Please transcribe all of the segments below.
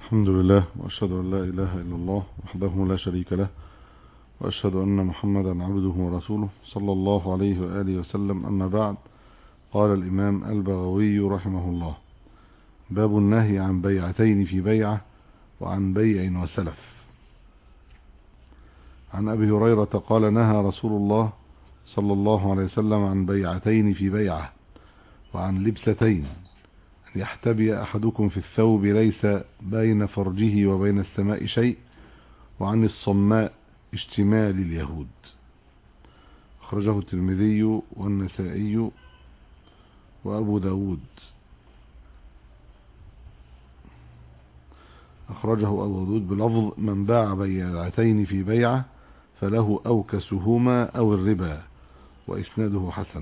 الحمد لله وأشهد أن لا إله إلا الله وحده لا شريك له وأشهد أن محمدا عبده ورسوله صلى الله عليه وآله وسلم أما بعد قال الإمام البغوي رحمه الله باب النهي عن بيعتين في بيعة وعن بيع وسلف عن أبي هريرة قال نهى رسول الله صلى الله عليه وسلم عن بيعتين في بيعة وعن لبستين أن يحتبي أحدكم في الثوب ليس بين فرجه وبين السماء شيء وعن الصماء اشتمال اليهود أخرجه الترمذي والنسائي وأبو داود أخرجه أبو داود بلفظ من باع بيعتين في بيعة فله أوكسهما أو الربا وإسناده حسن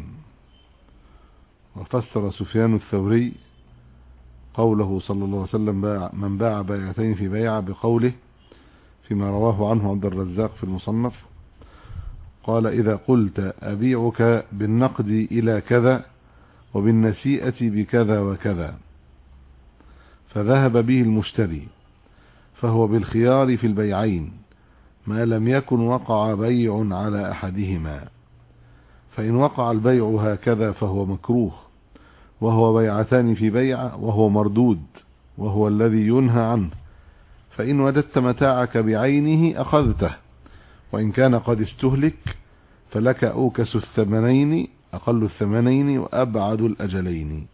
وفسر سفيان الثوري قوله صلى الله عليه وسلم باع من باع بيعتين في بيعة بقوله فيما رواه عنه عبد الرزاق في المصنف قال إذا قلت أبيعك بالنقد إلى كذا وبالنسيئة بكذا وكذا فذهب به المشتري فهو بالخيار في البيعين ما لم يكن وقع بيع على أحدهما فإن وقع البيع هكذا فهو مكروه وهو بيعتان في بيع وهو مردود وهو الذي ينهى عنه فإن وجدت متاعك بعينه أخذته وإن كان قد استهلك فلك أوكس الثمنين أقل الثمنين وأبعد الأجلين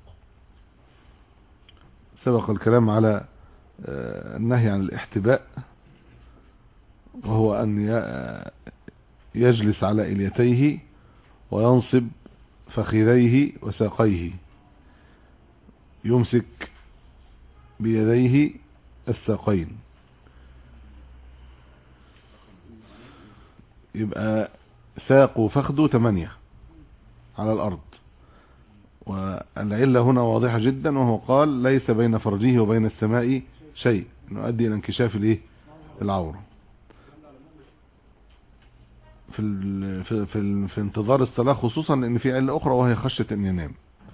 سبق الكلام على النهي عن الاحتباء وهو أن يجلس على إليتيه وينصب فخذيه وساقيه يمسك بيديه الساقين يبقى ساق وفخذه ثمانية على الأرض والعلة هنا واضحة جدا وهو قال ليس بين فرجه وبين السماء شيء يؤدي إلى انكشاف الايه العورة في ال في في, ال في انتظار الصلاة خصوصا لأن في علة أخرى وهي خشية أن ينام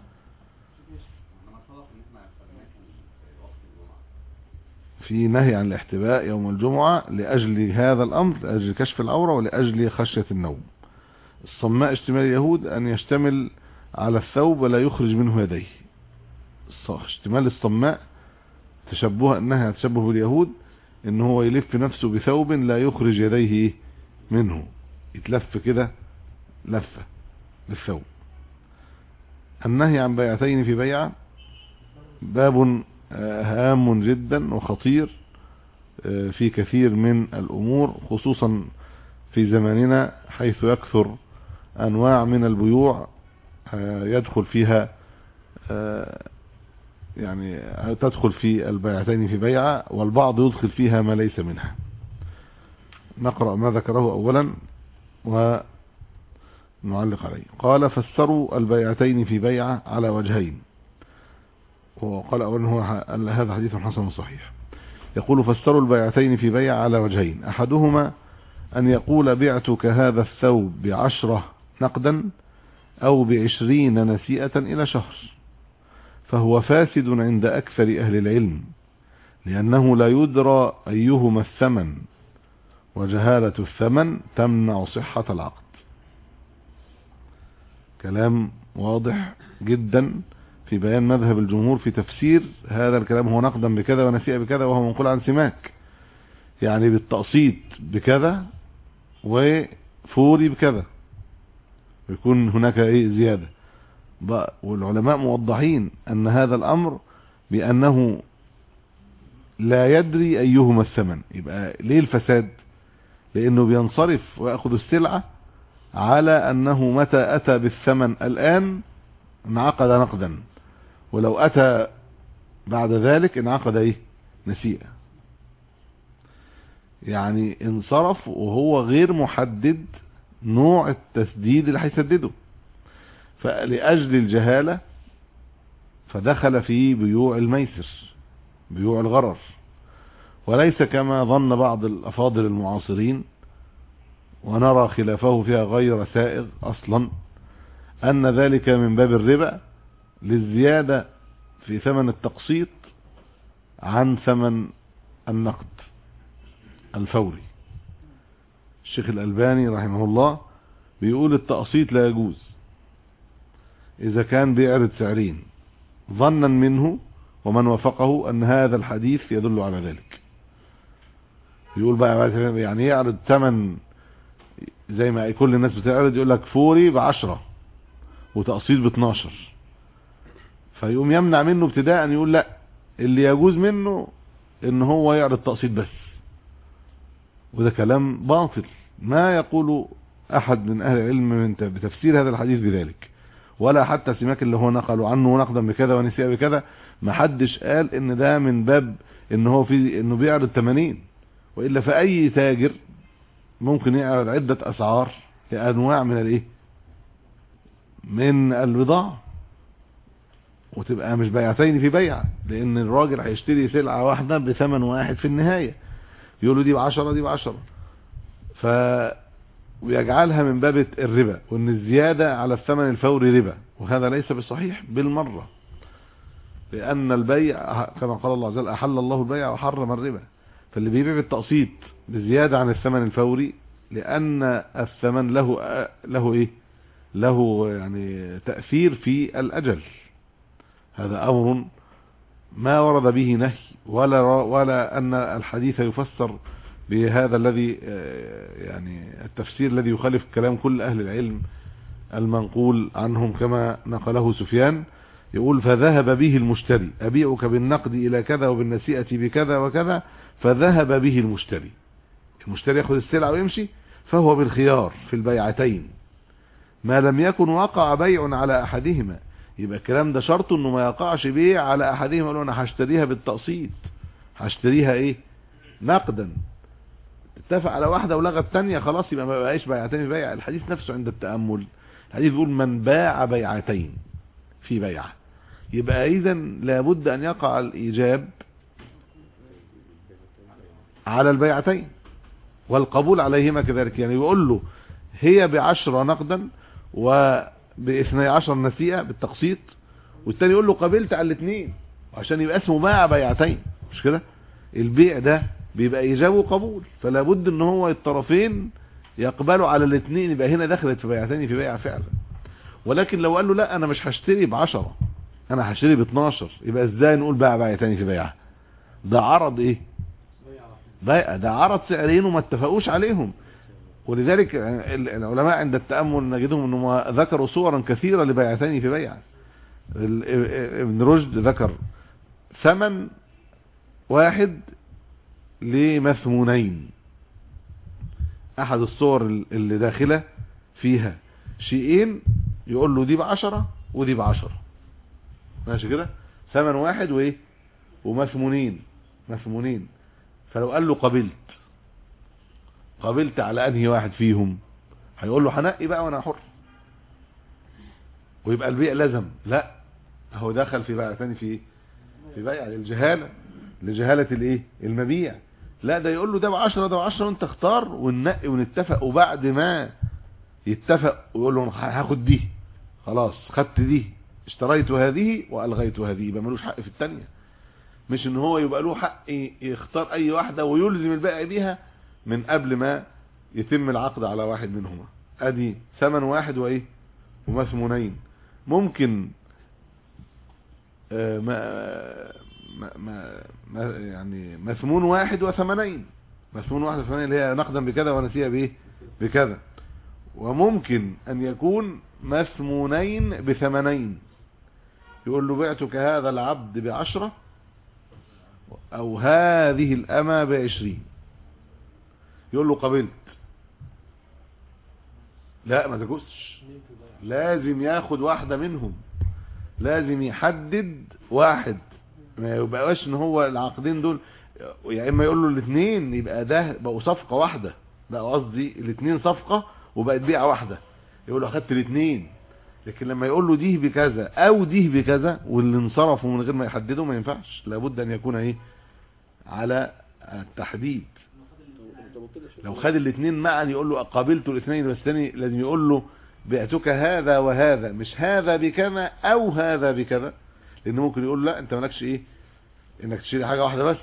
في نهي عن الاحتباء يوم الجمعة لأجل هذا الأمر لأجل كشف العورة ولأجل خشية النوم الصماء اشتمال اليهود أن يشتمل على الثوب ولا يخرج منه يديه اشتمال الصماء تشبه انها تشبه باليهود ان هو يلف نفسه بثوب لا يخرج يديه منه يتلف كده لفة بالثوب النهي عن بيعتين في بيعة باب هام جدا وخطير في كثير من الأمور خصوصا في زماننا حيث يكثر أنواع من البيوع يدخل فيها يعني تدخل في البيعتين في بيعة والبعض يدخل فيها ما ليس منها نقرأ ما ذكره أولا ونعلق عليه قال فسروا البيعتين في بيعة على وجهين وقال أولا هو هذا حديث حسن صحيح يقول فسروا البيعتين في بيعة على وجهين أحدهما أن يقول بعتك هذا الثوب بعشرة نقدا أو بعشرين نسيئة إلى شهر فهو فاسد عند أكثر أهل العلم لأنه لا يدرى أيهما الثمن وجهالة الثمن تمنع صحة العقد كلام واضح جدا في بيان مذهب الجمهور في تفسير هذا الكلام هو نقدا بكذا ونسيئة بكذا وهو منقول عن سماك يعني بالتقسيط بكذا وفوري بكذا يكون هناك ايه زياده والعلماء موضحين ان هذا الامر بانه لا يدري ايهما الثمن يبقى ليه الفساد لانه بينصرف ويأخذ السلعة على انه متى اتى بالثمن الان انعقد نقدا ولو اتى بعد ذلك انعقد ايه نسيئة يعني انصرف وهو غير محدد نوع التسديد اللي هيسدده فلأجل الجهالة فدخل في بيوع الميسر بيوع الغرر وليس كما ظن بعض الأفاضل المعاصرين ونرى خلافه فيها غير سائغ أصلا أن ذلك من باب الربا للزيادة في ثمن التقسيط عن ثمن النقد الفوري الشيخ الألباني رحمه الله بيقول التقسيط لا يجوز إذا كان بيعرض سعرين ظنا منه ومن وافقه أن هذا الحديث يدل على ذلك يقول بقى يعني يعرض ثمن زي ما كل الناس بتعرض يقول لك فوري بعشرة وتقسيط ب 12 فيقوم يمنع منه ابتداء يقول لا اللي يجوز منه ان هو يعرض تقسيط بس وده كلام باطل ما يقول احد من اهل العلم من بتفسير هذا الحديث بذلك ولا حتى سماك اللي هو نقلوا عنه نقدا بكذا ونسيء بكذا ما حدش قال ان ده من باب ان هو في انه بيعرض 80 والا فاي تاجر ممكن يعرض عدة اسعار لانواع من الايه من البضاعة وتبقى مش بيعتين في بيع لان الراجل هيشتري سلعة واحدة بثمن واحد في النهاية يقول له دي بعشرة دي بعشرة ف ويجعلها من باب الربا وان الزيادة على الثمن الفوري ربا وهذا ليس بصحيح بالمرة لان البيع كما قال الله عز وجل احل الله البيع وحرم الربا فاللي بيبيع بالتقسيط بزيادة عن الثمن الفوري لان الثمن له له ايه له يعني تأثير في الأجل هذا أمر ما ورد به نهي ولا ولا أن الحديث يفسر بهذا الذي يعني التفسير الذي يخالف كلام كل أهل العلم المنقول عنهم كما نقله سفيان يقول فذهب به المشتري أبيعك بالنقد إلى كذا وبالنسيئة بكذا وكذا فذهب به المشتري المشتري ياخذ السلعة ويمشي فهو بالخيار في البيعتين ما لم يكن وقع بيع على احدهما يبقى الكلام ده شرط انه ما يقعش بيع على احدهما يقول انا هشتريها بالتقسيط هشتريها ايه نقدا اتفق على واحده ولغى الثانيه خلاص يبقى ما بقاش بيعتين بيع الحديث نفسه عند التامل الحديث بيقول من باع بيعتين في بيعه يبقى اذا لابد ان يقع الايجاب على البيعتين والقبول عليهما كذلك يعني يقول له هي بعشرة نقدا وباثني عشر نسيئة بالتقسيط والتاني يقول له قبلت على الاثنين عشان يبقى اسمه باع بيعتين مش كده البيع ده بيبقى ايجاب وقبول فلا بد ان هو الطرفين يقبلوا على الاثنين يبقى هنا دخلت في بيعتين في بيع فعلا ولكن لو قال له لا انا مش هشتري بعشرة انا هشتري ب 12 يبقى ازاي نقول باع بيعتين في بيعه ده عرض ايه بيع ده عرض سعرين وما اتفقوش عليهم ولذلك العلماء عند التأمل نجدهم انهم ذكروا صورا كثيرة لبيعتين في بيع ابن رشد ذكر ثمن واحد لمثمونين احد الصور اللي داخلة فيها شيئين يقول له دي بعشرة ودي بعشرة ماشي كده ثمن واحد وايه ومثمونين مثمونين فلو قال له قبلت قابلت على انهي واحد فيهم هيقول له هنقي بقى وانا حر ويبقى البيع لازم لا هو دخل في بقى ثاني في في بيع للجهاله لجهاله الايه المبيع لا ده يقول له ده ب 10 ده ب 10 وانت اختار وننقي ونتفق وبعد ما يتفق ويقول له هاخد دي خلاص خدت دي اشتريت هذه والغيت هذه يبقى ملوش حق في الثانيه مش ان هو يبقى له حق يختار اي واحده ويلزم البائع بيها من قبل ما يتم العقد على واحد منهما ادي ثمن واحد وايه ومثمونين ممكن آه ما ما ما يعني مثمون واحد وثمنين مثمون واحد وثمنين اللي هي نقدا بكذا ونسيها بايه بكذا وممكن ان يكون مثمونين بثمنين يقول له بعتك هذا العبد بعشرة او هذه الامة بعشرين يقول له قبلت لا ما تجوزش لازم ياخد واحدة منهم لازم يحدد واحد ما يبقاش ان هو العقدين دول يا اما يقول له الاثنين يبقى ده بقوا صفقة واحدة بقى قصدي الاثنين صفقة وبقت بيعة واحدة يقول له اخدت الاثنين لكن لما يقول له دي بكذا او دي بكذا واللي انصرفوا من غير ما يحددوا ما ينفعش لابد ان يكون ايه على التحديد لو خد الاثنين معا يقول له قابلت الاثنين بس الثاني لازم يقول له بعتك هذا وهذا مش هذا بكذا او هذا بكذا لان ممكن يقول لا انت مالكش ايه انك تشتري حاجة واحدة بس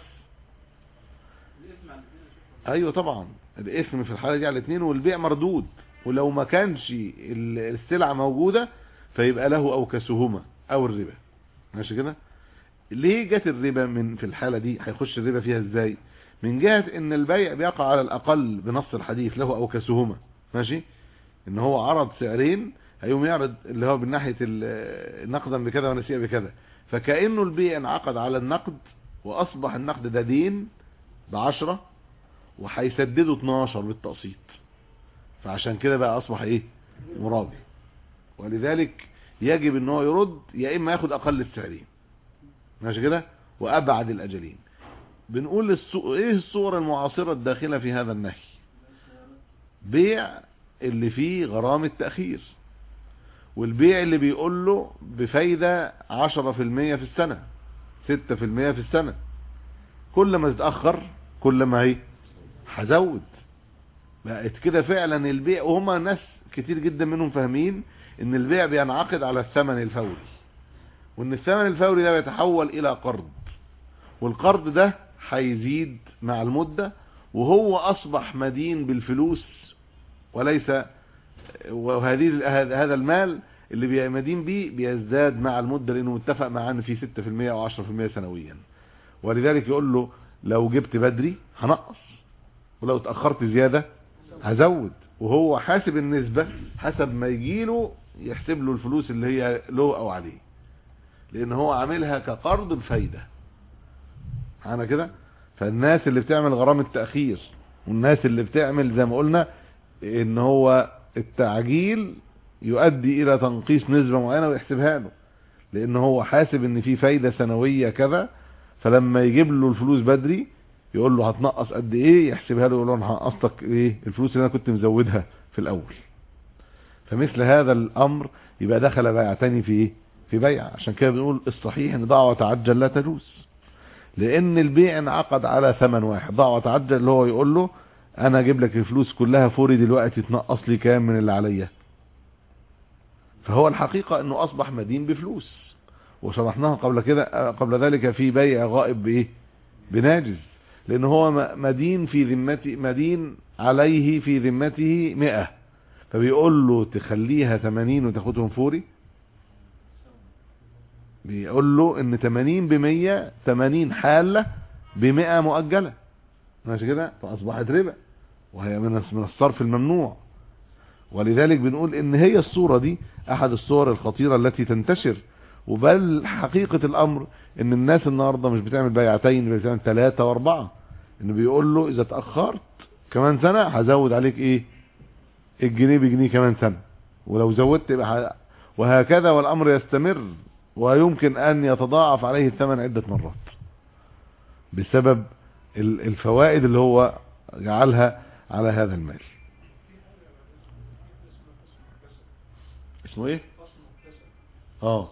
ايوه طبعا الاسم في الحالة دي على الاثنين والبيع مردود ولو ما كانش ال- السلعة موجودة فيبقى له اوكسهما او الربا ماشي كده ليه جت الربا من في الحالة دي هيخش الربا فيها ازاي من جهة ان البيع بيقع على الاقل بنص الحديث له اوكسهما ماشي ان هو عرض سعرين هيقوم يعرض اللي هو من ناحية ال- نقدا بكذا ونسيئة بكذا فكأنه البيع انعقد على النقد واصبح النقد ده دين بعشرة وهيسدده 12 بالتقسيط فعشان كده بقى اصبح ايه مرابي ولذلك يجب ان هو يرد يا اما ياخد اقل السعرين ماشي كده وابعد الاجلين بنقول السو... ايه الصور المعاصرة الداخلة في هذا النهي بيع اللي فيه غرامة تأخير والبيع اللي بيقول له بفايدة 10% في السنة 6% في السنة كل ما تتأخر كل ما هي هزود بقت كده فعلا البيع وهما ناس كتير جدا منهم فاهمين ان البيع بينعقد على الثمن الفوري وان الثمن الفوري ده بيتحول الى قرض والقرض ده هيزيد مع المدة وهو اصبح مدين بالفلوس وليس وهذه هذا المال اللي بي- مدين بيه بيزداد مع المدة لانه متفق معاه ان في 6% او 10% سنويا ولذلك يقول له لو جبت بدري هنقص ولو اتأخرت زيادة هزود وهو حاسب النسبة حسب ما يجيله يحسب له الفلوس اللي هي له او عليه لان هو عاملها كقرض بفايدة معانا كده فالناس اللي بتعمل غرامة تأخير والناس اللي بتعمل زي ما قلنا ان هو التعجيل يؤدي الى تنقيص نسبة معينة ويحسبها له لان هو حاسب ان في فايدة سنوية كذا فلما يجيب له الفلوس بدري يقول له هتنقص قد ايه يحسبها له يقول له انا هنقصك ايه الفلوس اللي انا كنت مزودها في الاول فمثل هذا الامر يبقى دخل بيعتني في ايه في بيع عشان كده بنقول الصحيح ان ضع وتعجل لا تجوز لان البيع انعقد على ثمن واحد ضع وتعجل اللي هو يقول له انا اجيب لك الفلوس كلها فوري دلوقتي تنقص لي كام من اللي عليا فهو الحقيقة انه اصبح مدين بفلوس وشرحناها قبل كده قبل ذلك في بيع غائب بايه بناجز لان هو م- مدين في ذمتي مدين عليه في ذمته مئة فبيقول له تخليها 80 وتاخدهم فوري بيقول له ان 80 ب 100 80 حالة ب 100 مؤجلة ماشي كده فاصبحت ربا وهي من من الصرف الممنوع ولذلك بنقول ان هي الصورة دي احد الصور الخطيرة التي تنتشر وبل حقيقة الامر ان الناس النهاردة مش بتعمل بيعتين بتعمل ثلاثة واربعة انه بيقول له اذا اتأخرت كمان سنة هزود عليك ايه الجنيه بجنيه كمان سنة ولو زودت يبقى ه- وهكذا والامر يستمر ويمكن ان يتضاعف عليه الثمن عدة مرات بسبب ال- الفوائد اللي هو جعلها على هذا المال اسمه ايه اه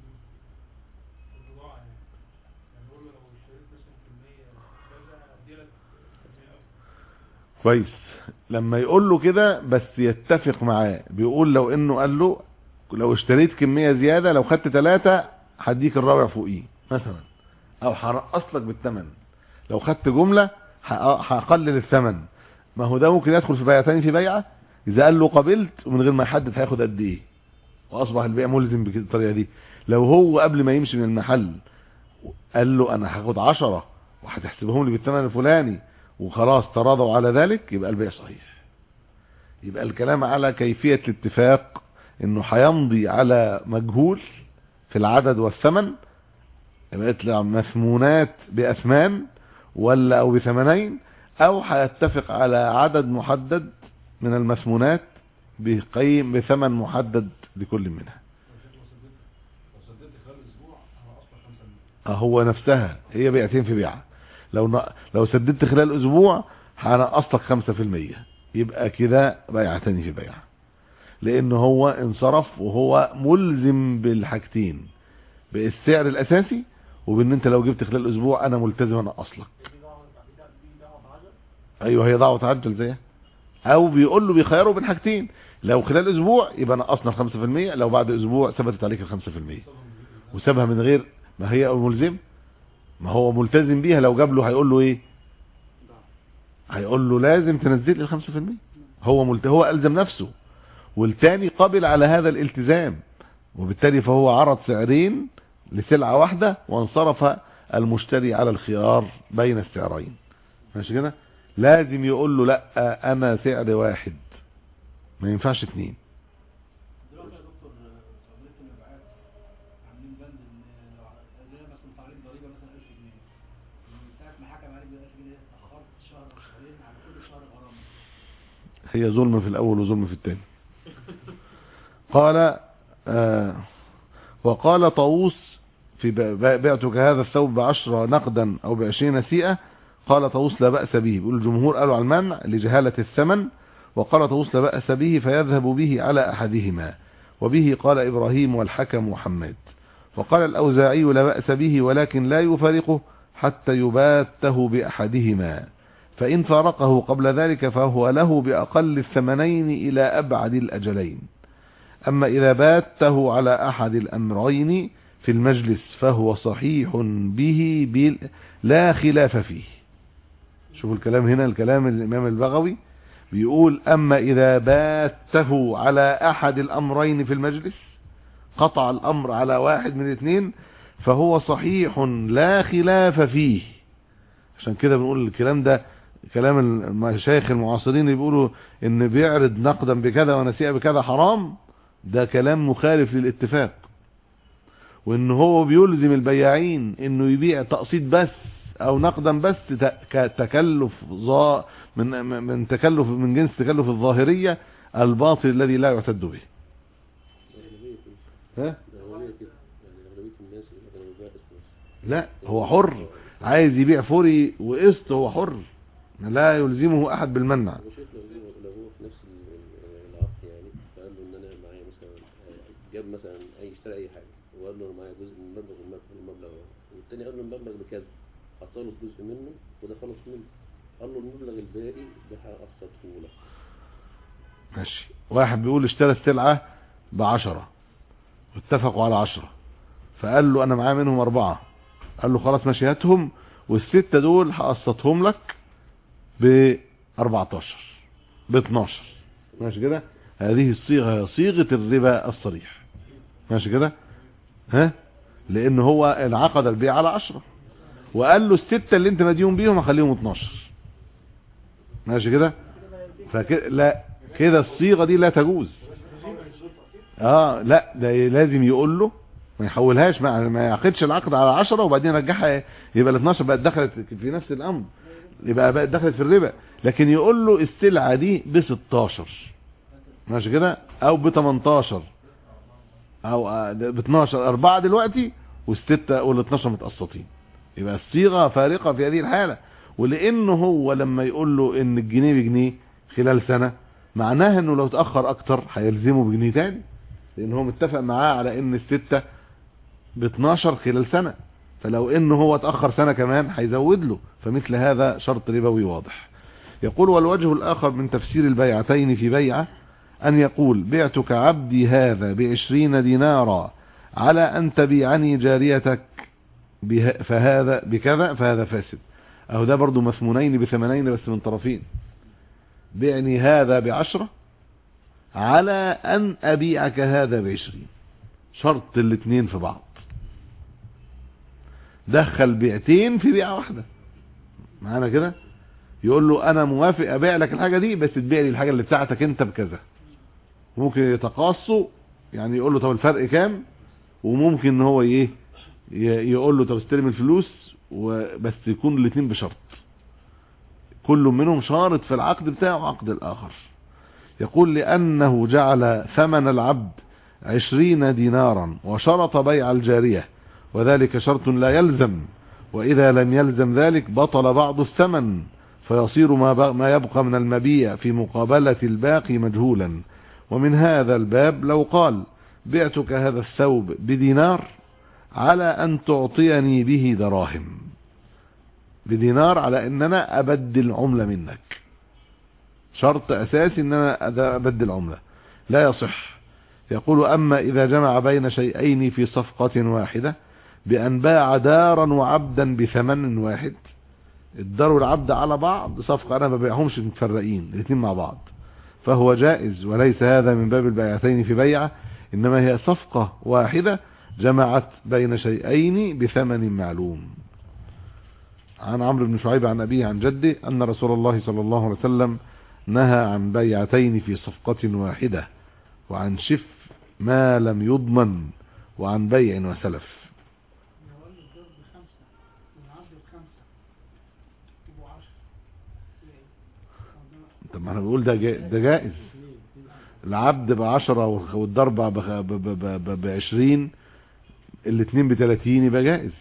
كويس لما يقول له كده بس يتفق معاه بيقول لو انه قال له لو اشتريت كمية زيادة لو خدت ثلاثة هديك الرابع فوقيه مثلا او هرقص لك بالثمن لو خدت جملة ه- هقلل الثمن ما هو ده ممكن يدخل في بيعة تاني في بيعة اذا قال له قبلت ومن غير ما يحدد هياخد قد ايه واصبح البيع ملزم بالطريقة دي لو هو قبل ما يمشي من المحل قال له انا هاخد عشرة وهتحسبهم لي بالثمن الفلاني وخلاص تراضوا على ذلك يبقى البيع صحيح يبقى الكلام على كيفية الاتفاق انه هيمضي على مجهول في العدد والثمن يبقى يطلع مثمونات باثمان ولا او بثمنين او هيتفق على عدد محدد من المثمونات بقيم بثمن محدد لكل منها هو نفسها هي بيعتين في بيعة لو ن... لو سددت خلال اسبوع هنقص لك 5% يبقى كده بيعتني في بيعة لان هو انصرف وهو ملزم بالحاجتين بالسعر الاساسي وبان انت لو جبت خلال اسبوع انا ملتزم انقص لك ايوه هي ضاع وتعجل زيها او بيقول له بيخيره بين حاجتين لو خلال اسبوع يبقى نقصنا ال 5% لو بعد اسبوع ثبتت عليك ال 5% وسابها من غير ما هي ملزم ما هو ملتزم بيها لو جاب له هيقول له ايه هيقول له لازم تنزل لي 5% هو ملت... هو الزم نفسه والتاني قبل على هذا الالتزام وبالتالي فهو عرض سعرين لسلعة واحدة وانصرف المشتري على الخيار بين السعرين ماشي كده لازم يقول له لا انا سعر واحد ما ينفعش اتنين دلوقتي يا دكتور عمليه المبيعات عاملين بند ان لو زي مثلا تعريض ضريبه مثلا 1000 جنيه من ساعه ما حكم عليك ب 1000 جنيه اتاخرت شهر او شهرين على كل شهر غرامه هي ظلم في الاول وظلم في الثاني قال آه وقال طاووس في ب- بعتك هذا الثوب بعشرة نقدا او بعشرين سيئة قال طاووس لا بأس به بيقول الجمهور قالوا على المنع لجهالة الثمن وقال طاووس لا بأس به فيذهب به على احدهما وبه قال ابراهيم والحكم وحماد وقال الاوزاعي لا بأس به ولكن لا يفارقه حتى يباته باحدهما فإن فارقه قبل ذلك فهو له بأقل الثمنين إلى أبعد الأجلين أما إذا باته على أحد الأمرين في المجلس فهو صحيح به بل لا خلاف فيه شوفوا الكلام هنا الكلام الإمام البغوي بيقول أما إذا باته على أحد الأمرين في المجلس قطع الأمر على واحد من الاثنين فهو صحيح لا خلاف فيه عشان كده بنقول الكلام ده كلام المشايخ المعاصرين اللي بيقولوا ان بيعرض نقدا بكذا ونسيئة بكذا حرام ده كلام مخالف للاتفاق وان هو بيلزم البياعين انه يبيع تقسيط بس او نقدا بس ت- كتكلف ظا من من تكلف من جنس تكلف الظاهرية الباطل الذي لا يعتد به الأغلبية كده ها الأغلبية كده يعني أغلبية الناس اللي كانوا بيبيعوا بس لا هو حر عايز يبيع فوري وقسط هو حر لا يلزمه احد بالمنع أنا شايف لو هو لو هو في نفس ال- ال- العقد يعني فقال له إن أنا معايا مثلا آه، جاب مثلا أي اشترى أي حاجة وقال له أنا معايا جزء من المبلغ والمبلغ المبلغ أهو. والتاني قال له المبلغ بكذا حط له جزء منه وده خلص منه قال له المبلغ الباقي ده هقسطه لك ماشي واحد بيقول اشترى السلعة بعشرة واتفقوا على عشرة فقال له انا معايا منهم اربعة قال له خلاص ماشي هاتهم والستة دول هقسطهم لك ب 14 ب 12 ماشي كده هذه الصيغة هي صيغة الربا الصريح ماشي كده ها لان هو انعقد البيع على 10 وقال له الستة اللي انت مديون بيهم هخليهم 12 ماشي كده فكده لا كده الصيغة دي لا تجوز اه لا ده لازم يقول له ما يحولهاش ما, ما يعقدش العقد على 10 وبعدين يرجعها يبقى ال 12 بقت دخلت في نفس الامر يبقى بقت دخلت في الربا لكن يقول له السلعة دي ب 16 ماشي كده او ب 18 او ب 12 اربعة دلوقتي والستة وال 12 متقسطين يبقى الصيغة فارقة في هذه الحالة ولانه هو لما يقول له ان الجنيه بجنيه خلال سنة معناها انه لو اتأخر اكتر هيلزمه بجنيه تاني لان هو متفق معاه على ان الستة ب 12 خلال سنة فلو انه هو اتأخر سنة كمان هيزود له فمثل هذا شرط ربوي واضح يقول والوجه الاخر من تفسير البيعتين في بيعة ان يقول بعتك عبدي هذا بعشرين دينارا على ان تبيعني جاريتك به فهذا بكذا فهذا فاسد اهو ده برضو مثمونين بثمنين بس من طرفين بعني هذا بعشرة على ان ابيعك هذا بعشرين شرط الاتنين في بعض دخل بيعتين في بيعة واحدة معانا كده يقول له انا موافق ابيع لك الحاجة دي بس تبيع لي الحاجة اللي بتاعتك انت بكذا ممكن يتقاصوا يعني يقول له طب الفرق كام وممكن ان هو ايه ي- يقول له طب استلم الفلوس وبس يكون الاثنين بشرط كل منهم شارط في العقد بتاعه عقد الاخر يقول لانه جعل ثمن العبد عشرين دينارا وشرط بيع الجارية وذلك شرط لا يلزم واذا لم يلزم ذلك بطل بعض الثمن فيصير ما, بق- ما يبقى من المبيع في مقابلة الباقي مجهولا ومن هذا الباب لو قال بعتك هذا الثوب بدينار على ان تعطيني به دراهم بدينار على ان انا ابدل عملة منك شرط اساسي ان انا أد- ابدل عملة لا يصح يقول اما اذا جمع بين شيئين في صفقة واحدة بأن باع دارا وعبدا بثمن واحد الدار والعبد على بعض صفقة أنا ما ببيعهمش متفرقين الاثنين مع بعض فهو جائز وليس هذا من باب البيعتين في بيعة إنما هي صفقة واحدة جمعت بين شيئين بثمن معلوم عن عمرو بن شعيب عن أبيه عن جده أن رسول الله صلى الله عليه وسلم نهى عن بيعتين في صفقة واحدة وعن شف ما لم يضمن وعن بيع وسلف يولد الضرب خمسة والعبد بخمسة يبقوا عشرة ليه؟ طب ما انا بقول ده جا- ده جائز العبد بعشرة والضرب بخ- ب- ب- ب- ب- بعشرين الاتنين بتلاتين يبقى جائز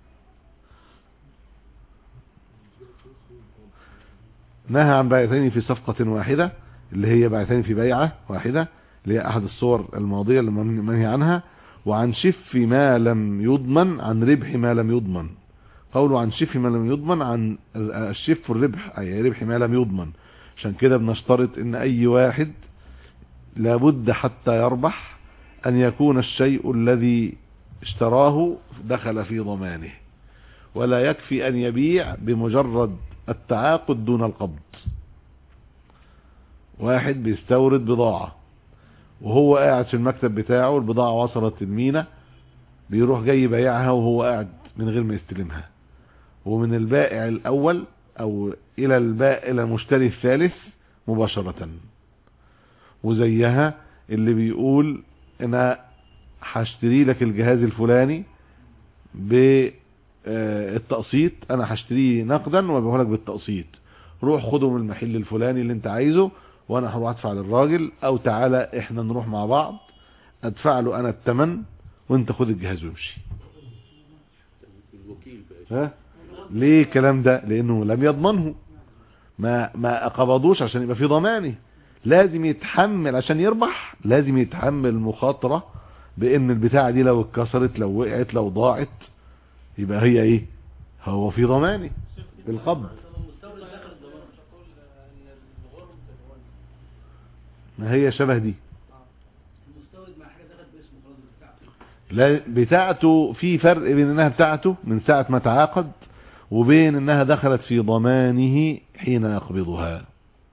نهى عن بيعتين في صفقة واحدة اللي هي بيعتين في بيعة واحدة اللي هي أحد الصور الماضية اللي من- منهي عنها وعن شف ما لم يضمن عن ربح ما لم يضمن قوله عن شف ما لم يضمن عن الشف الربح أي ربح ما لم يضمن عشان كده بنشترط ان اي واحد لابد حتى يربح ان يكون الشيء الذي اشتراه دخل في ضمانه ولا يكفي ان يبيع بمجرد التعاقد دون القبض واحد بيستورد بضاعة وهو قاعد في المكتب بتاعه البضاعة وصلت المينا بيروح جاي يبيعها وهو قاعد من غير ما يستلمها ومن البائع الاول او الى البائع الى المشتري الثالث مباشرة وزيها اللي بيقول انا هشتري لك الجهاز الفلاني بالتقسيط انا هشتريه نقدا وابيعه لك بالتقسيط روح خده من المحل الفلاني اللي انت عايزه وانا هروح ادفع للراجل او تعالى احنا نروح مع بعض ادفع له انا الثمن وانت خد الجهاز وامشي الوكيل بقى ها ليه الكلام ده لانه لم يضمنه ما ما قبضوش عشان يبقى في ضمانه لازم يتحمل عشان يربح لازم يتحمل مخاطرة بان البتاعة دي لو اتكسرت لو وقعت لو ضاعت يبقى هي ايه هو في ضمانه بالقبض المستورد داخل الضمان مش هقول ان الغرم تتولد ما هي شبه دي المستورد مع حاجة دخلت باسمه خلاص بتاعته لا بتاعته في فرق بين انها بتاعته من ساعة ما تعاقد وبين انها دخلت في ضمانه حين يقبضها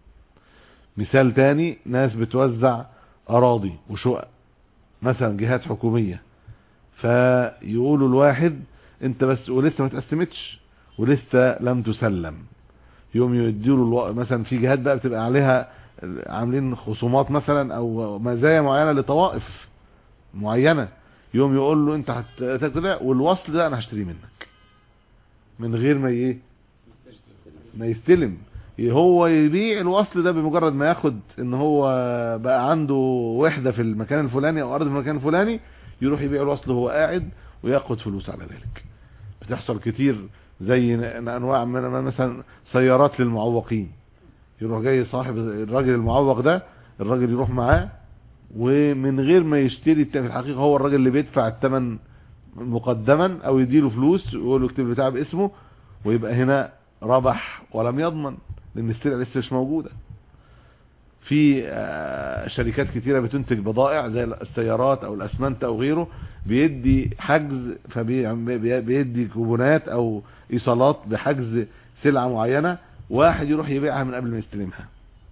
مثال تاني ناس بتوزع اراضي وشقق مثلا جهات حكومية فيقولوا الواحد انت بس ولسه ما تقسمتش ولسه لم تسلم يوم يديله الو... مثلا في جهات بقى بتبقى عليها عاملين خصومات مثلا او مزايا معينة لطوائف معينة يوم يقول له انت هتطلع والوصل ده انا هشتريه منك من غير ما ايه ما يستلم هو يبيع الوصل ده بمجرد ما ياخد ان هو بقى عنده وحدة في المكان الفلاني او ارض في المكان الفلاني يروح يبيع الوصل وهو قاعد وياخد فلوس على ذلك بتحصل كتير زي ن- انواع من مثلا سيارات للمعوقين يروح جاي صاحب الراجل المعوق ده الراجل يروح معاه ومن غير ما يشتري الت- في الحقيقة هو الراجل اللي بيدفع الثمن مقدما او يديله فلوس ويقول له اكتب البتاع باسمه ويبقى هنا ربح ولم يضمن لان السلعة لسه مش موجودة في آه، شركات كتيرة بتنتج بضائع زي السيارات او الاسمنت او غيره بيدي حجز فبيدي كوبونات او ايصالات بحجز سلعة معينة واحد يروح يبيعها من قبل ما يستلمها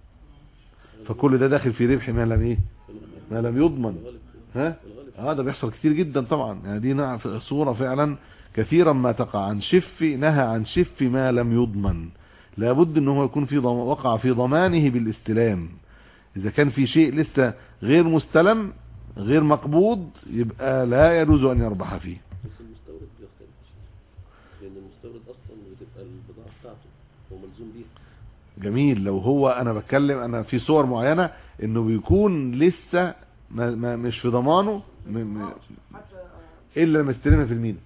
فكل ده داخل في ربح ما لم ايه ما لم يضمن الغالب ها الغالب اه ده بيحصل كتير جدا طبعا يعني دي نوع- صورة فعلا كثيرا ما تقع عن شف نهى عن شف ما لم يضمن لابد ان هو يكون في ضم... وقع في ضمانه بالاستلام اذا كان في شيء لسه غير مستلم غير مقبوض يبقى لا يجوز ان يربح فيه بس المستورد بيختلف لان المستورد اصلا بتبقى البضاعه بتاعته هو ملزوم بيها جميل لو هو انا بتكلم انا في صور معينة انه بيكون لسه ما ما مش في ضمانه م... م... حتى الا لما يستلمها في المينا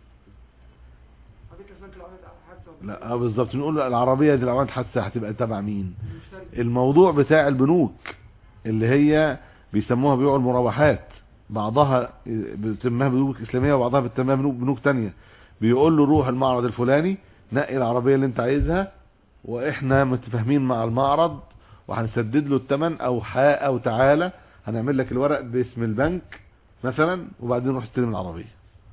حضرتك اسمنت لو عملت حادثة لا اه بالظبط نقول العربية دي لو عملت حادثة هتبقى تبع مين المشتري الموضوع بتاع البنوك اللي هي بيسموها بيوع المرابحات بعضها بتسميها بنوك اسلاميه وبعضها بتسميها بنوك بنوك تانية بيقول له روح المعرض الفلاني نقي العربيه اللي انت عايزها واحنا متفاهمين مع المعرض وهنسدد له الثمن او حاء او تعالى هنعمل لك الورق باسم البنك مثلا وبعدين نروح استلم العربيه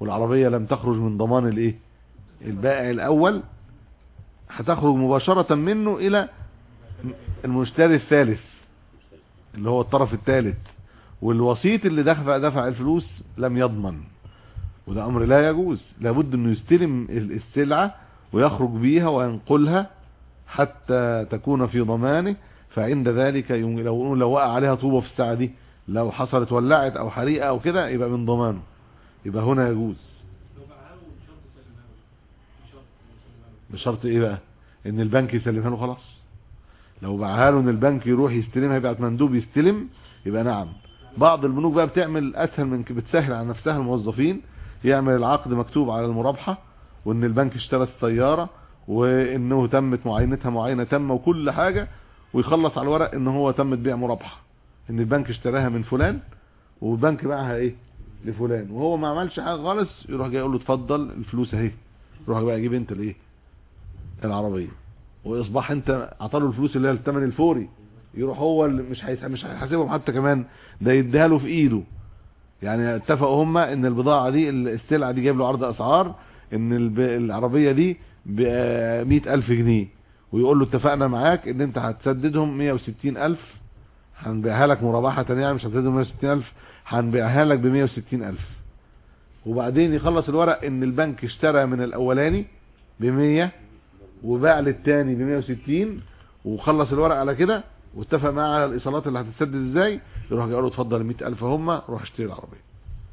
والعربية لم تخرج من ضمان الايه البائع الاول هتخرج مباشرة منه الى المشتري الثالث اللي هو الطرف الثالث والوسيط اللي دفع دفع الفلوس لم يضمن وده امر لا يجوز لابد انه يستلم السلعة ويخرج بيها وينقلها حتى تكون في ضمانه فعند ذلك يم- لو لو وقع عليها طوبة في الساعة دي لو حصلت ولعت او حريقة او كده يبقى من ضمانه يبقى هنا يجوز لو باعها له بشرط يسلمها له بشرط يسلمها له بشرط ايه بقى ان البنك يسلمها له خلاص لو باعها له ان البنك يروح يستلمها يبعت مندوب يستلم يبقى نعم بعض البنوك بقى بتعمل اسهل من كده بتسهل على نفسها الموظفين يعمل العقد مكتوب على المرابحة وان البنك اشترى السيارة وانه تمت معاينتها معاينة تامة وكل حاجة ويخلص على الورق ان هو تمت بيع مرابحة ان البنك اشتراها من فلان والبنك باعها ايه لفلان وهو ما عملش حاجة خالص يروح جاي يقول له اتفضل الفلوس اهي روح بقى جيب انت الايه العربية واصبح انت عطاله الفلوس اللي هي الثمن الفوري يروح هو اللي مش هيس- مش هيحاسبهم حتى كمان ده يديها له في ايده يعني اتفقوا هما ان البضاعة دي السلعة دي جايب له عرض اسعار ان الب- العربية دي ب الف جنيه ويقول له اتفقنا معاك ان انت هتسددهم 160 الف هنبيعها لك مرابحة يعني مش هتسددهم 160 الف هنبيعها لك ب 160 الف وبعدين يخلص الورق ان البنك اشترى من الاولاني ب 100 وباع للتاني ب 160 وخلص الورق على كده واتفق معاه على الايصالات اللي هتتسدد ازاي يروح يقول له اتفضل 100000 هم روح اشتري العربيه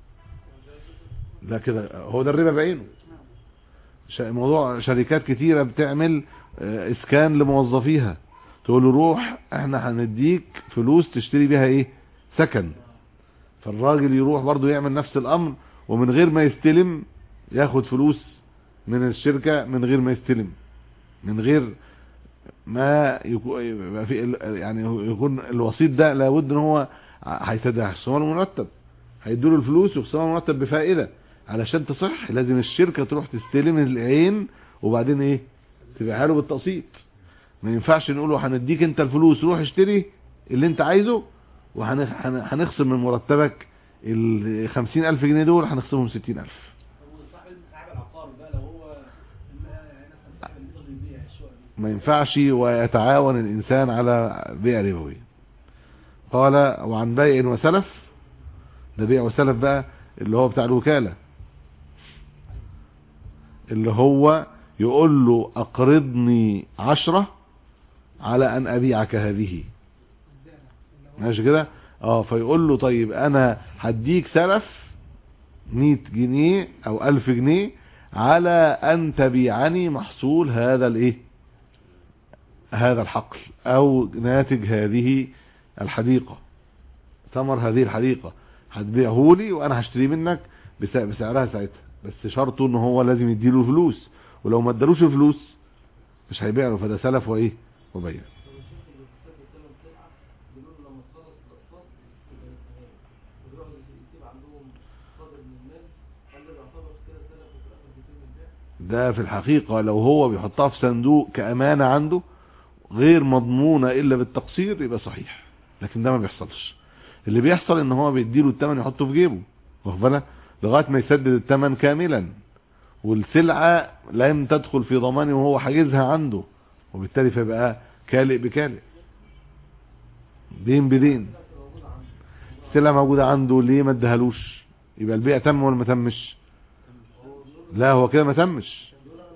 لا كده هو ده الربا بعينه ش- موضوع شركات كتيره بتعمل آه، اسكان لموظفيها تقول له روح احنا هنديك فلوس تشتري بيها ايه سكن فالراجل يروح برضه يعمل نفس الامر ومن غير ما يستلم ياخد فلوس من الشركة من غير ما يستلم من غير ما يكون يبقى في ال- يعني يكون الوسيط ده لابد ان هو هيسدد هيخصموا له مرتب هيدوا له الفلوس ويخصموا له مرتب بفائده علشان تصح لازم الشركه تروح تستلم العين وبعدين ايه تبيعها له بالتقسيط ما ينفعش نقول له هنديك انت الفلوس روح اشتري اللي انت عايزه وهنخصم من مرتبك ال 50000 جنيه دول هنخصمهم 60000 طب وصاحب صاحب العقار بقى لو هو الم- يعني مثلا صاحب اللي يقدر يبيع الشقق دي ما ينفعش ويتعاون الإنسان على بيع ربوي قال وعن بيع وسلف ده بيع وسلف بقى اللي هو بتاع الوكالة اللي هو يقول له أقرضني عشرة على أن أبيعك هذه ماشي كده اه فيقول له طيب أنا هديك سلف 100 جنيه أو 1000 جنيه على أن تبيعني محصول هذا الإيه هذا الحقل او ناتج هذه الحديقة ثمر هذه الحديقة هتبيعه لي وانا هشتري منك بس- بسعرها ساعتها بس شرطه ان هو لازم يديله فلوس ولو ما ادالوش فلوس مش هيبيع له فده سلف وايه وبيع طب الشيخ اللي بيستلم سلم سلعة بيقول له لما تخلص الاقساط يبقى التمام ويقعد يسيب عندهم قدر من المال هل ده بيعتبر كده سلف وفي الاخر بيتم البيع؟ ده في الحقيقة لو هو بيحطها في صندوق كأمانة عنده غير مضمونة إلا بالتقصير يبقى صحيح لكن ده ما بيحصلش اللي بيحصل ان هو بيديله الثمن يحطه في جيبه واخد بالك لغايه ما يسدد الثمن كاملا والسلعه لم تدخل في ضمانه وهو حاجزها عنده وبالتالي فيبقى كالئ بكالئ دين بدين السلعه موجوده عنده ليه ما ادهالوش يبقى البيع تم ولا ما تمش لا هو كده ما تمش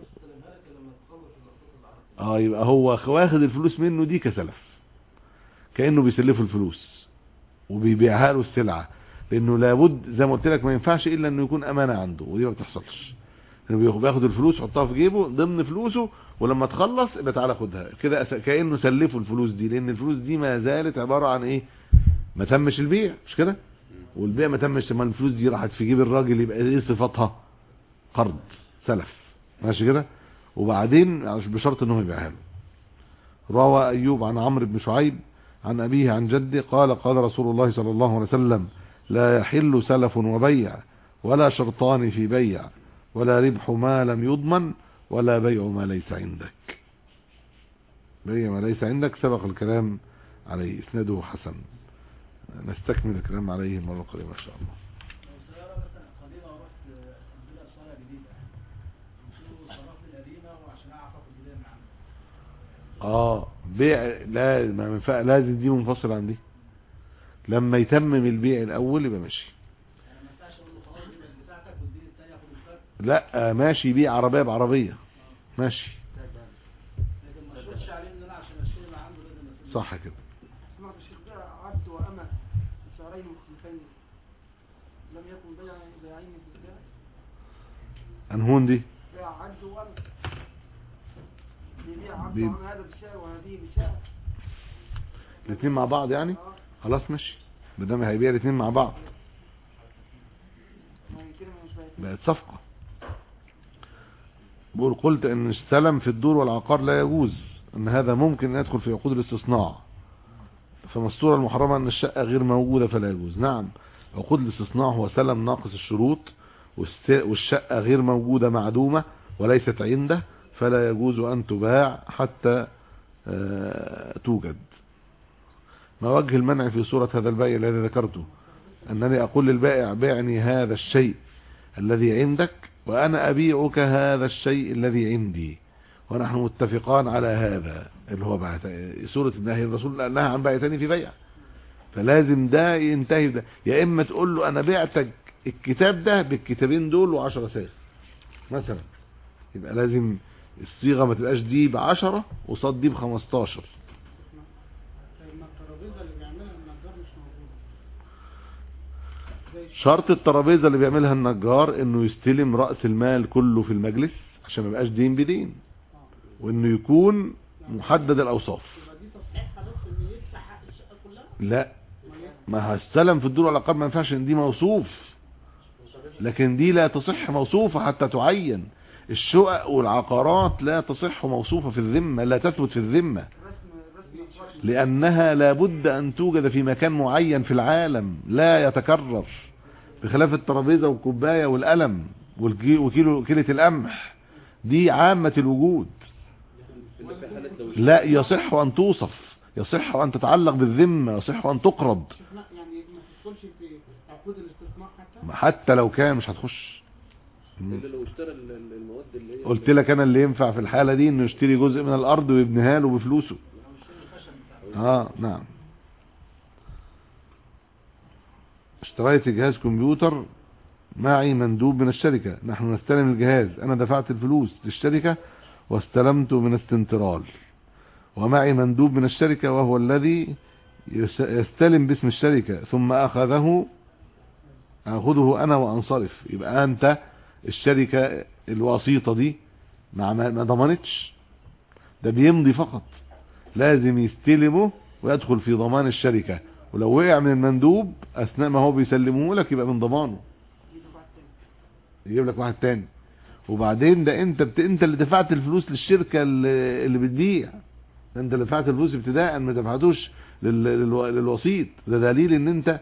اه يبقى هو واخد الفلوس منه دي كسلف كانه بيسلفه الفلوس وبيبيعها له السلعه لانه لابد زي ما قلت لك ما ينفعش الا انه يكون امانه عنده ودي ما بتحصلش انه بياخد- بياخد الفلوس يحطها في جيبه ضمن فلوسه ولما تخلص يبقى تعالى خدها كده أس- كانه سلفه الفلوس دي لان الفلوس دي ما زالت عباره عن ايه ما تمش البيع مش كده والبيع ما تمش ما الفلوس دي راحت في جيب الراجل يبقى ايه صفاتها قرض سلف ماشي كده وبعدين مش بشرط انه يبيعها له روى ايوب عن عمرو بن شعيب عن ابيه عن جده قال قال رسول الله صلى الله عليه وسلم لا يحل سلف وبيع ولا شرطان في بيع ولا ربح ما لم يضمن ولا بيع ما ليس عندك بيع ما ليس عندك سبق الكلام عليه اسناده حسن نستكمل الكلام عليه المره القادمه ان شاء الله لو سيارة مثلا قديمة ورحت اه بيع لا ما ينفع لازم دي منفصل عن دي لما يتمم البيع الاول يبقى ماشي يعني ما ينفعش اقول له خلاص دي بقت بتاعتك واديني الثانيه ياخد الفرق لا آه، ماشي يبيع عربيه بعربيه ماشي لكن ما اشرطش عليه ان انا عشان اشتري اللي عنده لازم اسيب صح كده سمعت الشيخ ده عبد وأمة بشهرين مختلفين لم يكن بيع بيعين في البيع انهون دي بيع عبد وأمة بيبيع عبد بي- وأمة هذا بسعر وهذه بسعر الاثنين مع بعض يعني اه خلاص ماشي بدل هيبيع الاثنين مع بعض يعني كده مش بيع بقت صفقة بقول قلت ان السلم في الدور والعقار لا يجوز ان هذا ممكن ان يدخل في عقود الاستصناع فمستورة المحرمة ان الشقة غير موجودة فلا يجوز نعم عقود الاستصناع هو سلم ناقص الشروط والس- والشقة غير موجودة معدومة وليست عنده فلا يجوز ان تباع حتى آه، توجد ما وجه المنع في صورة هذا البيع الذي ذكرته أنني أقول للبائع بيعني هذا الشيء الذي عندك وأنا أبيعك هذا الشيء الذي عندي ونحن متفقان على هذا اللي هو بعت سورة النهي الرسول نهى عن بيع تاني في بيع فلازم ده ينتهي ده يا إما تقول له أنا بعتك الكتاب ده بالكتابين دول وعشرة ساغ مثلا يبقى لازم الصيغة ما تبقاش دي بعشرة وصاد دي بخمستاشر طيب ما الترابيزه اللي بيعملها النجار مش موجوده زي شرط الترابيزه اللي بيعملها النجار انه يستلم راس المال كله في المجلس عشان ما يبقاش دين بدين وانه يكون محدد الاوصاف يبقى دي تصحيحها بس ان يدفع حق الشقه كلها لا امال ايه؟ ما هستلم في الدور والعقار ما ينفعش ان دي موصوف لكن دي لا تصح موصوفه حتى تعين الشقق والعقارات لا تصح موصوفه في الذمه لا تثبت في الذمه رسم رسم نجار لأنها لابد أن توجد في مكان معين في العالم لا يتكرر بخلاف الترابيزة والكوباية والقلم والكي- وكيلو كيلة القمح دي عامة الوجود إلا في حالة لو لا يصح أن توصف يصح أن تتعلق بالذمة يصح أن تقرض شفنا يعني ما تدخلش في عقود الاستثمار حتى حتى لو كان مش هتخش إلا لو اشترى ال- ال- المواد اللي هي قلت لك أنا اللي ينفع في الحالة دي إنه يشتري جزء من الأرض ويبنيها له بفلوسه اه نعم اشتريت جهاز كمبيوتر معي مندوب من الشركة نحن نستلم الجهاز انا دفعت الفلوس للشركة واستلمت من استنترال ومعي مندوب من الشركة وهو الذي يس- يستلم باسم الشركة ثم اخذه اخذه انا وانصرف يبقى انت الشركة الوسيطة دي ما ما ما ضمنتش ده بيمضي فقط لازم يستلمه ويدخل في ضمان الشركة ولو وقع من المندوب اثناء ما هو بيسلمه لك يبقى من ضمانه يجيب بعد تاني يجيب لك واحد تاني وبعدين ده انت بت... انت اللي دفعت الفلوس للشركة اللي, اللي بتبيع ده انت اللي دفعت الفلوس ابتداء ما دفعتوش لل... للو... للوسيط ده دليل ان انت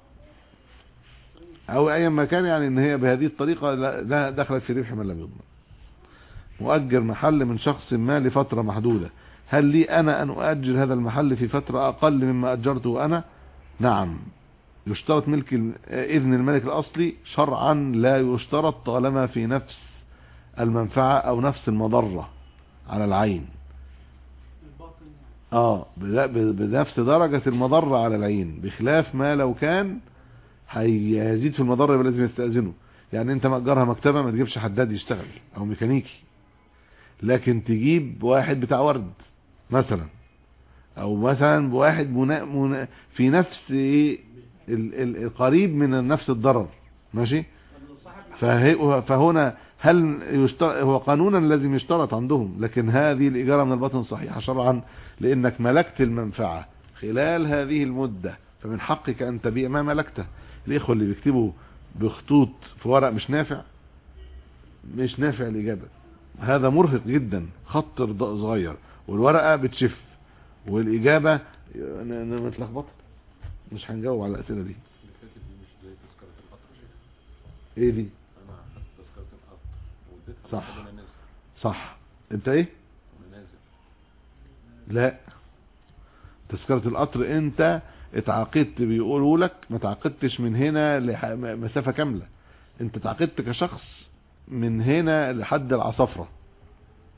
او ايا ما كان يعني ان هي بهذه الطريقة لا- لا دخلت في ربح من لم يضمن مؤجر محل من شخص ما لفترة محدودة هل لي انا ان اؤجر هذا المحل في فترة اقل مما اجرته انا نعم يشترط ملك ال- اذن الملك الاصلي شرعا لا يشترط طالما في نفس المنفعة او نفس المضرة على العين الباطن يعني اه بد- ب- بنفس درجة المضرة على العين بخلاف ما لو كان هيزيد في المضرة يبقى لازم يستأذنه يعني انت مأجرها مكتبة ما تجيبش حداد يشتغل او ميكانيكي لكن تجيب واحد بتاع ورد مثلا او مثلا واحد منا منا في نفس ايه ال- ال- القريب من نفس الضرر ماشي طب لو صاحب محل فهي- فهنا هل يشترط هو قانونا لازم يشترط عندهم لكن هذه الإجارة من الباطن صحيحة شرعا لأنك ملكت المنفعة خلال هذه المدة فمن حقك أن تبيع ما ملكته الإخوة اللي بيكتبوا بخطوط في ورق مش نافع مش نافع الإجابة هذا مرهق جدا خط رض- صغير والورقة بتشف والإجابة ن- ن- متلخبطة مش هنجاوب على الأسئلة دي اللي فاتت دي مش زي تذكرة القطر ايه دي انا اخدت تذكرة القطر واديتها صح. لحد انا نازل صح انت ايه وانا نازل لا تذكرة القطر انت اتعاقدت بيقولوا لك ما تعاقدتش من هنا لح- م- مسافة كاملة انت تعاقدت كشخص من هنا لحد العصفرة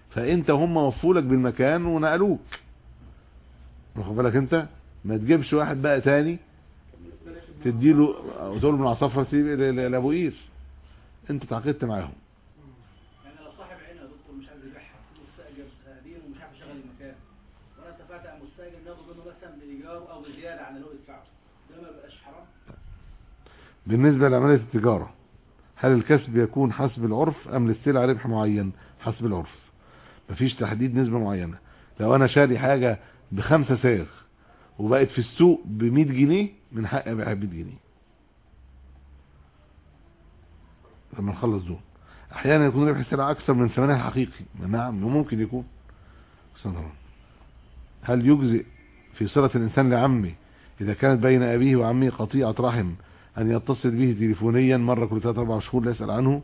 فانت هم وفولك بالمكان ونقلوك واخد بالك انت ما تجيبش واحد بقى تاني تديله وتقول له من العصافره سيب ل- ل- لابو قير انت تعاقدت معاهم يعني لو صاحب عين يا دكتور مش عايز يبيعها مستاجر قديم ومش عارف يشغل المكان وانا اتفقت مع مستاجر ناخد منه مثلا بايجار او بزياده عن اللي هو يدفعه ده ما بيبقاش حرام بالنسبة لعملية التجارة هل الكسب يكون حسب العرف أم للسلع ربح معين حسب العرف مفيش تحديد نسبة معينة لو أنا شاري حاجة بخمسة ساغ وبقت في السوق بمية جنيه من حق أبيعها بمية جنيه لما نخلص دول أحيانا يكون ربح السلع أكثر من ثمنها الحقيقي نعم ممكن يكون أحسن الله. هل يجزئ في صلة الإنسان لعمه إذا كانت بين أبيه وعمه قطيعة رحم أن يتصل به تليفونيا مرة كل ثلاثة أربع شهور ليسأل عنه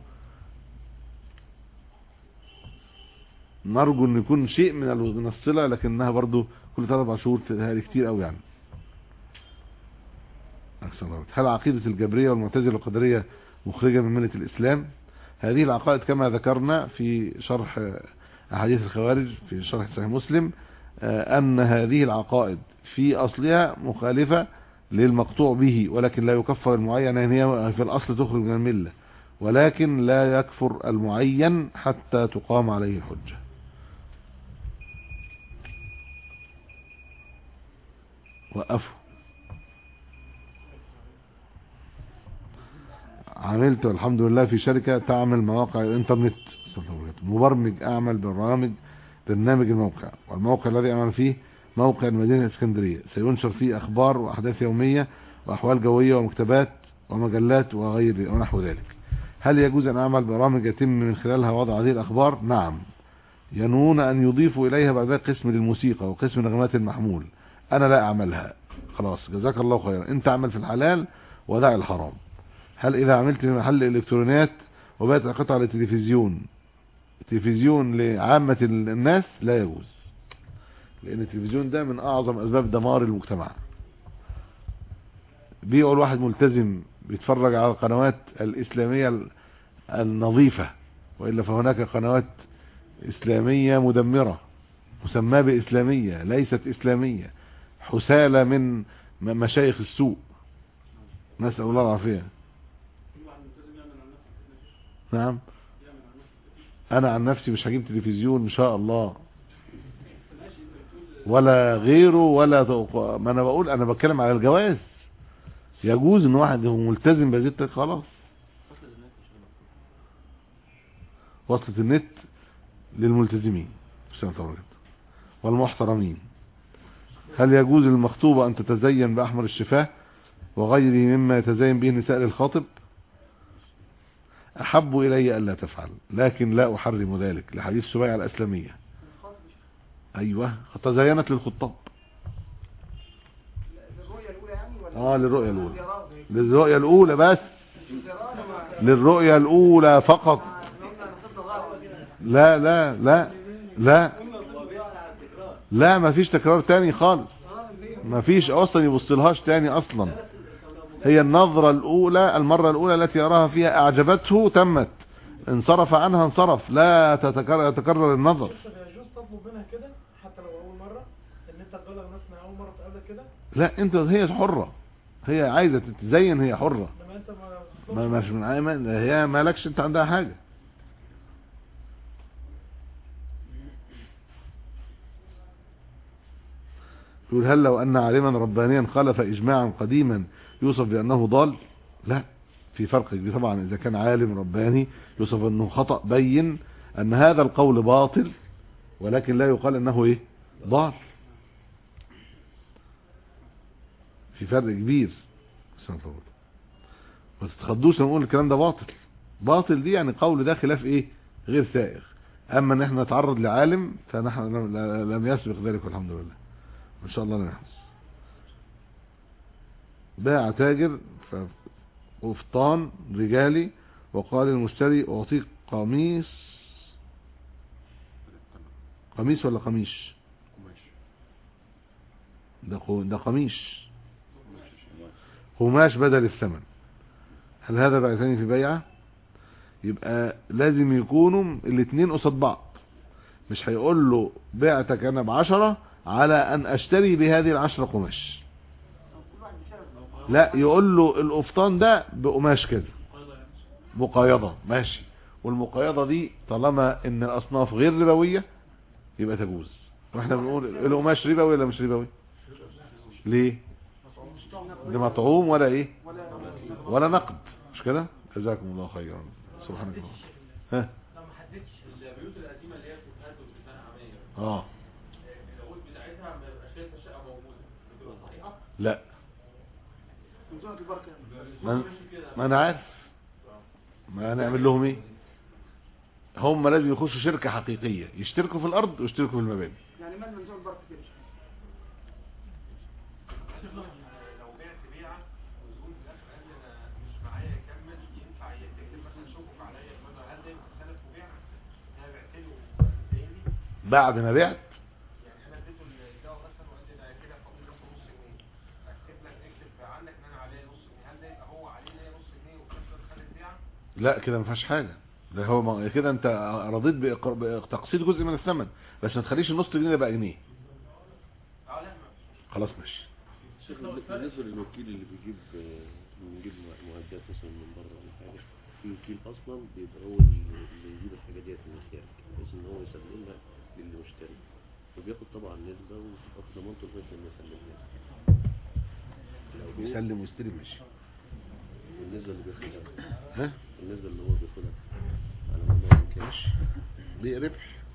نرجو أن يكون شيء من ال- من الصلة لكنها برضو كل ثلاثة أربع شهور هذه كتير أوي يعني أحسن الله. هل عقيدة الجبرية والمعتزلة والقدرية مخرجة من ملة الإسلام هذه العقائد كما ذكرنا في شرح آه، أحاديث الخوارج في شرح صحيح مسلم آه، أن هذه العقائد في أصلها مخالفة للمقطوع به ولكن لا يكفر المعين يعني هي في الأصل تخرج من الملة ولكن لا يكفر المعين حتى تقام عليه الحجة وقفوا عملت الحمد لله في شركة تعمل مواقع الانترنت مبرمج اعمل برامج برنامج الموقع والموقع الذي اعمل فيه موقع المدينة الاسكندرية سينشر فيه اخبار واحداث يومية واحوال جوية ومكتبات ومجلات وغير ونحو ذلك هل يجوز ان اعمل برامج يتم من خلالها وضع هذه الاخبار نعم ينوون ان يضيفوا اليها بعد ذلك قسم للموسيقى وقسم نغمات المحمول انا لا اعملها خلاص جزاك الله خيرا انت اعمل في الحلال ودع الحرام هل اذا عملت في محل الكترونيات وبقت قطعة للتلفزيون تلفزيون لعامة الناس لا يجوز لان التلفزيون ده من اعظم اسباب دمار المجتمع بيقعد الواحد ملتزم بيتفرج على القنوات الاسلامية ال- النظيفة والا فهناك قنوات اسلامية مدمرة مسماة باسلامية ليست اسلامية حسالة من م- مشايخ السوء نسأل الله العافية نعم انا عن نفسي مش هجيب تلفزيون ان شاء الله ولا غيره ولا توق- ما انا بقول انا بتكلم على الجواز يجوز ان واحد هو ملتزم بهذه الطريقة خلاص وصلة النت للملتزمين عشان تورد. والمحترمين هل يجوز للمخطوبة ان تتزين باحمر الشفاه وغيره مما يتزين به النساء للخاطب احب الي الا تفعل لكن لا احرم ذلك لحديث سبيعة الاسلامية ايوه تزينت للخطاب الرؤية الأولى يعني ولا اه للرؤية الاولى زيارات؟ للرؤية الاولى بس زيارات ما- للرؤية الاولى فقط ما- قلنا نصيبنا الغرب. لا لا لا لا لا مفيش تكرار تاني خالص مفيش اصلا يبصلهاش تاني اصلا هي النظرة الاولى المرة الاولى التي يراها فيها اعجبته تمت انصرف عنها انصرف لا تتكرر, يتكرر النظر بس يجوز تطلب منها كده حتى لو اول مره ان انت تبلغ الناس انها اول مره تقابلك كده لا انت هي حرة هي عايزة تتزين هي حرة انما انت ما ما تطلبش مش من عاي- ما- هي مالكش انت عندها حاجة يقول هل لو ان عالما ربانيا خالف اجماعا قديما يوصف بانه ضال لا في فرق كبير طبعا اذا كان عالم رباني يوصف انه خطأ بين ان هذا القول باطل ولكن لا يقال انه ايه ضال في فرق كبير استغفر الله. ما تتخضوش لما نقول الكلام ده باطل باطل دي يعني قول ده خلاف ايه غير سائغ اما ان احنا نتعرض لعالم فنحن لم- لم يسبق ذلك والحمد لله ان شاء الله لا يحدث باع تاجر ف- قفطان رجالي وقال المشتري اعطيك قميص قميص ولا قميش قماش ده قو- ده قميش قماش بدل الثمن هل هذا بعثاني في بيعة يبقى لازم يكونوا الاثنين قصاد بعض مش هيقول له بعتك انا بعشرة على ان اشتري بهذه العشرة قماش كل واحد بسعر لا يقول له القفطان ده بقماش كذا مقايضة ماشي والمقايضة دي طالما ان الاصناف غير ربوية يبقى تجوز واحنا بنقول القماش ربوي ولا مش ربوي ليه ده مطعوم ولا ايه ولا ولا نقد مش كده جزاكم الله خيرا سبحانك اللهم ها لو ما حددتش البيوت القديمه اللي هي بتتهد وبتتبنى عماير اه العقود بتاعتها ما يبقاش فيها شقه موجوده بتبقى صحيحه لا من زونة البركة يعني ما, ما انا عارف ما نعمل لهم ايه هم لازم يخشوا شركة حقيقية يشتركوا في الارض ويشتركوا في المباني يعني مال من زونة البركة كده لو بعت بيعه وزبون في الاخر قال لي انا مش معايا يكمل ينفع يكتب مثلا شوف عليا المبلغ هل ده يبقى سلف وبيع؟ انا بعت له دايلي بعد ما بعت يعني انا اديته الدواء مثلا وقال لي ده كده فاضل له نص جنيه اكتب لك اكتب عنك ان انا عليا نص جنيه هل ده يبقى هو عليه ليا نص جنيه وفي نفس الوقت خد البيعه؟ لا كده ما فيهاش حاجة ده هو ما كده انت رضيت بإقر- بتقسيط جزء من الثمن بس ما تخليش النص جنيه ده بقى جنيه اه لا ما فيش خلاص ماشي شيخ بالنسبة للوكيل اللي بيجيب آه، بيجيب معدات مثلا من بره ولا حاجة في وكيل أصلا بيبقى هو اللي اللي يجيب الحاجة ديت من الخارج بحيث إن هو يسلمها للمشتري وبياخد طبعا نسبة وتبقى في ضمانته لغاية لما يسلمها لو هو يسلم ويستلم ماشي النسبة اللي بياخدها ها النسبة اللي هو بياخدها على مدار كام ماشي بيه ربح